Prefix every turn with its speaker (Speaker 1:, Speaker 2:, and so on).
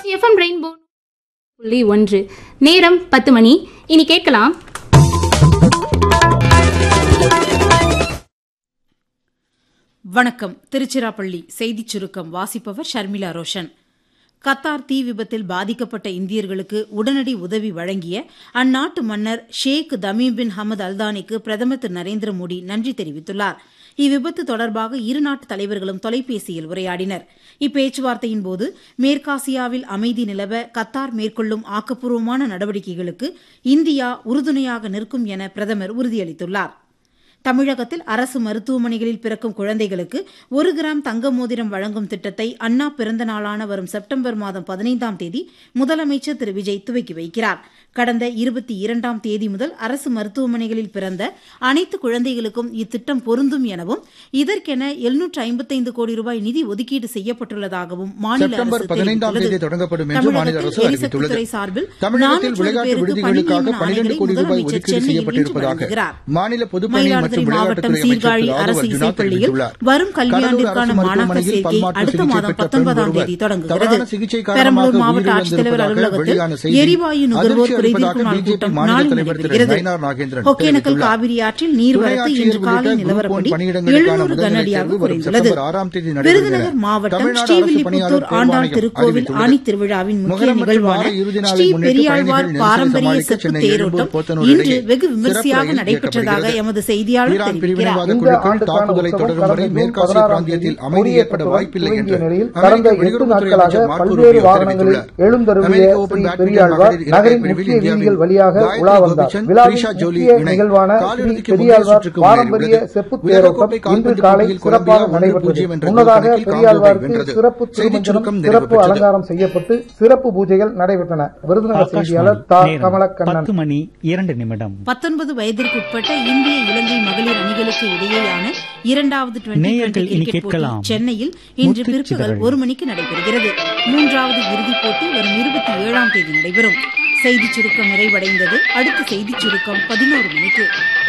Speaker 1: FM rainbow புள்ளி ஒன்று நேரம் பத்து மணி இனி கேட்கலாம்
Speaker 2: வணக்கம் திருச்சிராப்பள்ளி செய்திச் சுருக்கம் வாசிப்பவர் ஷர்மிளா ரோஷன் கத்தார் தீ விபத்தில் பாதிக்கப்பட்ட இந்தியர்களுக்கு உடனடி உதவி வழங்கிய அந்நாட்டு மன்னர் ஷேக் தமீம் பின் ஹமது அல்தானிக்கு பிரதமர் திரு நரேந்திர மோடி நன்றி தெரிவித்துள்ளார் இவ்விபத்து தொடர்பாக இரு நாட்டு தலைவர்களும் தொலைபேசியில் உரையாடினர் இப்பேச்சுவார்த்தையின் போது மேற்காசியாவில் அமைதி நிலவ கத்தார் மேற்கொள்ளும் ஆக்கப்பூர்வமான நடவடிக்கைகளுக்கு இந்தியா உறுதுணையாக நிற்கும் என பிரதமர் உறுதியளித்துள்ளார் தமிழகத்தில் அரசு மருத்துவமனைகளில் பிறக்கும் குழந்தைகளுக்கு ஒரு கிராம் தங்க மோதிரம் வழங்கும் திட்டத்தை அண்ணா பிறந்த நாளான வரும் செப்டம்பர் மாதம் பதினைந்தாம் தேதி முதலமைச்சர் திரு விஜய் துவக்கி வைக்கிறார் கடந்த இருபத்தி இரண்டாம் தேதி முதல் அரசு மருத்துவமனைகளில் பிறந்த அனைத்து குழந்தைகளுக்கும் இத்திட்டம் பொருந்தும் எனவும் இதற்கென எழுநூற்று ஐம்பத்தைந்து கோடி ரூபாய் நிதி ஒதுக்கீடு செய்யப்பட்டுள்ளதாகவும் மாநில
Speaker 3: செப்டம்பர்
Speaker 2: அரசு
Speaker 3: பதினைந்தாம் தேதி
Speaker 2: தெரிவித்துள்ளது
Speaker 3: தொடங்கப்படும் என்று மாநில அரசு
Speaker 2: தமிழகத்தில்
Speaker 3: அறிவித்துள்ளது
Speaker 2: எரிசக்தித்துறை சார்பில்
Speaker 3: தமிழகத்தில்
Speaker 2: 400
Speaker 3: விளையாட்டு
Speaker 2: பேருக்கு
Speaker 3: விடுதிகளுக்காக
Speaker 2: பணி நியமன
Speaker 3: 12 கோடி ரூபாய்
Speaker 2: முதலமைச்சர்
Speaker 3: ஒதுக்கீடு
Speaker 2: சென்னையில் இன்று
Speaker 3: செய்யப்பட்டிருப்பதாக
Speaker 2: வழங்குகிறார்.
Speaker 3: மாநில பொதுப்பணி
Speaker 2: மயிலாடுதுறை
Speaker 3: மற்றும்
Speaker 2: மாவட்டம்
Speaker 3: விளையாட்டுத்துறை அமைச்சர்
Speaker 2: சீர்காழி
Speaker 3: திரு
Speaker 2: அரசு
Speaker 3: ஆதவ் அர்ஜுனா
Speaker 2: இசைப்பள்ளியில்
Speaker 3: தெரிவித்துள்ளார்
Speaker 2: வரும் கல்வியாண்டிற்கான
Speaker 3: கடலூர் அரசு
Speaker 2: மாணாக்கர்
Speaker 3: மருத்துவமனையில்
Speaker 2: சேர்க்கை
Speaker 3: பல்மாற்று
Speaker 2: அடுத்த
Speaker 3: சிகிச்சை
Speaker 2: மாதம்
Speaker 3: பெற்ற
Speaker 2: பத்தொன்பதாம்
Speaker 3: பெண்
Speaker 2: தேதி
Speaker 3: ஒருவர்
Speaker 2: தொடங்குகிறது
Speaker 3: தவறான சிகிச்சை காரணமாக
Speaker 2: பெரம்பலூர் மாவட்ட ஆட்சித்தலைவர்
Speaker 3: உயிரிழந்திருப்பதாக
Speaker 2: அலுவலகத்தில்
Speaker 3: வெளியான செய்தி
Speaker 2: எரிவாயு நுகர்வோர்
Speaker 3: அதிர்ச்சி
Speaker 2: குறைதீர்க்கும்
Speaker 3: அளிப்பதாக
Speaker 2: நாள்
Speaker 3: பிஜேபி
Speaker 2: கூட்டம்
Speaker 3: மாநில
Speaker 2: நாளை
Speaker 3: தலைவர் திரு
Speaker 2: நடைபெறுகிறது
Speaker 3: நயினார் நாகேந்திரன்
Speaker 2: ஒகேனக்கல்
Speaker 3: தெரிவித்துள்ளார்.
Speaker 2: காவிரி ஆற்றில் நீர்வரத்து
Speaker 3: துணை
Speaker 2: இன்று காலை
Speaker 3: ஆட்சியர்
Speaker 2: நிலவரப்படி
Speaker 3: உள்ளிட்ட பணியிடங்களுக்கான
Speaker 2: எழுநூறு
Speaker 3: முதல்நிலை
Speaker 2: கனஅடியாக
Speaker 3: தேர்வு வரும்
Speaker 2: குறைந்துள்ளது
Speaker 3: செப்டம்பர் ஆறாம் தேதி நடைபெறும் என
Speaker 2: விருதுநகர் மாவட்டம்
Speaker 3: தமிழ்நாடு அரசு
Speaker 2: ஸ்ரீவில்லிபுத்தூர்
Speaker 3: பணியாளர்
Speaker 2: ஆண்டாள்
Speaker 3: தேர்வாணையம்
Speaker 2: திருக்கோவில்
Speaker 3: அறிவித்துள்ளது.
Speaker 2: ஆணி திருவிழாவின் முக்கிய
Speaker 3: முகரம் மற்றும்
Speaker 2: நிகழ்வான
Speaker 3: வார இறுதி நாளை
Speaker 2: ஸ்ரீ
Speaker 3: முன்னிட்டு
Speaker 2: பெரியாழ்வார்
Speaker 3: பயணிகள்
Speaker 2: பாரம்பரிய
Speaker 3: நெரிசலை
Speaker 2: செப்பு
Speaker 3: சமாளிக்க
Speaker 2: தேரோட்டம்
Speaker 3: சென்னை போத்தனூர்
Speaker 2: இன்று
Speaker 3: இடையே
Speaker 2: வெகு
Speaker 3: சிறப்பு
Speaker 2: விமரிசையாக
Speaker 3: ரயில்
Speaker 2: நடைபெற்றதாக
Speaker 3: இயக்கப்படுகிறது.
Speaker 2: எமது செய்தியாளர்
Speaker 3: ஈரான்
Speaker 2: தெரிவிக்கிறார்
Speaker 3: பிரிவினைவாத
Speaker 4: இந்த
Speaker 3: குழுக்கள்
Speaker 4: ஆண்டுக்கான
Speaker 3: தாக்குதலை
Speaker 4: உற்சவம்
Speaker 3: தொடரும் வரை
Speaker 4: கடந்த ஜூன்
Speaker 3: மேற்காசிய
Speaker 4: பதினாறாம்
Speaker 3: பிராந்தியத்தில்
Speaker 4: தேதி
Speaker 3: அமைதி ஏற்பட
Speaker 4: கொடியேற்றத்துடன்
Speaker 3: வாய்ப்பில்லை என்று
Speaker 4: துவங்கிய நிலையில்
Speaker 3: அமெரிக்க
Speaker 4: கடந்த எட்டு
Speaker 3: வெளியுறவுத்துறை
Speaker 4: நாட்களாக
Speaker 3: அமைச்சர் மார்க்கோ
Speaker 4: பல்வேறு
Speaker 3: ரூபியோ
Speaker 4: வாகனங்களில்
Speaker 3: தெரிவித்துள்ளார்.
Speaker 4: எழுந்தருளிய
Speaker 3: அமெரிக்க
Speaker 4: ஸ்ரீ
Speaker 3: ஓபன் பேட்மிண்டன்
Speaker 4: பெரியாழ்வார்
Speaker 3: மகளிர்
Speaker 4: நகரின்
Speaker 3: இரட்டையர்
Speaker 4: முக்கிய
Speaker 3: பிரிவில்
Speaker 4: வீதிகள்
Speaker 3: இந்தியாவின்
Speaker 4: வழியாக
Speaker 3: காயத்ரி
Speaker 4: உலா வந்தார்
Speaker 3: கோபிச்சந்த்,
Speaker 4: விழாவின்
Speaker 3: த்ரிஷா ஜோலி
Speaker 4: முக்கிய
Speaker 3: இணை
Speaker 4: நிகழ்வான ஸ்ரீ
Speaker 3: காலிறுதிக்கு முந்தைய
Speaker 4: பெரியாழ்வார்
Speaker 3: சுற்றுக்கு
Speaker 4: பாரம்பரிய
Speaker 3: முன்னேறியுள்ளது.
Speaker 4: செப்பு
Speaker 3: உலக
Speaker 4: தேரோட்டம்
Speaker 3: கோப்பை
Speaker 4: இன்று
Speaker 3: கால்பந்து
Speaker 4: காலை
Speaker 3: போட்டியில்
Speaker 4: சிறப்பாக
Speaker 3: கொலம்பியா ஒன்று
Speaker 4: நடைபெற்றது
Speaker 3: பூஜ்ஜியம் என்ற கோல்
Speaker 4: முன்னதாக
Speaker 3: கணக்கில்
Speaker 4: பெரியாழ்வாருக்கு
Speaker 3: காங்கோவை வென்றது.
Speaker 4: சிறப்பு
Speaker 3: செய்திச்
Speaker 4: திருமஞ்சனம்
Speaker 3: சுருக்கம்
Speaker 4: சிறப்பு
Speaker 3: நிறைவு பெற்றது.
Speaker 4: அலங்காரம் செய்யப்பட்டு சிறப்பு பூஜைகள் நடைபெற்றன விருதுநகர் செய்தியாளர் தா
Speaker 5: நேரம்
Speaker 4: கமலக்கண்ணன்
Speaker 5: பத்து மணி இரண்டு நிமிடம்
Speaker 2: பத்தொன்பது வயதிற்குட்பட்ட இந்திய இலங்கை மகளிர் அணிகளுக்கு இடையேயான இரண்டாவது டுவெண்டி
Speaker 5: நேயர்கள்
Speaker 2: டுவெண்டி
Speaker 5: இனி
Speaker 2: கிரிக்கெட் போட்டி
Speaker 5: கேட்கலாம்.
Speaker 2: சென்னையில் இன்று
Speaker 5: முத்துச்
Speaker 2: பிற்பகல்
Speaker 5: சிதறல்.
Speaker 2: ஒரு மணிக்கு நடைபெறுகிறது மூன்றாவது இறுதிப் போட்டி வரும் இருபத்தி ஏழாம் தேதி நடைபெறும் செய்திச் சுருக்கம் நிறைவடைந்தது அடுத்த செய்திச் சுருக்கம் பதினோரு மணிக்கு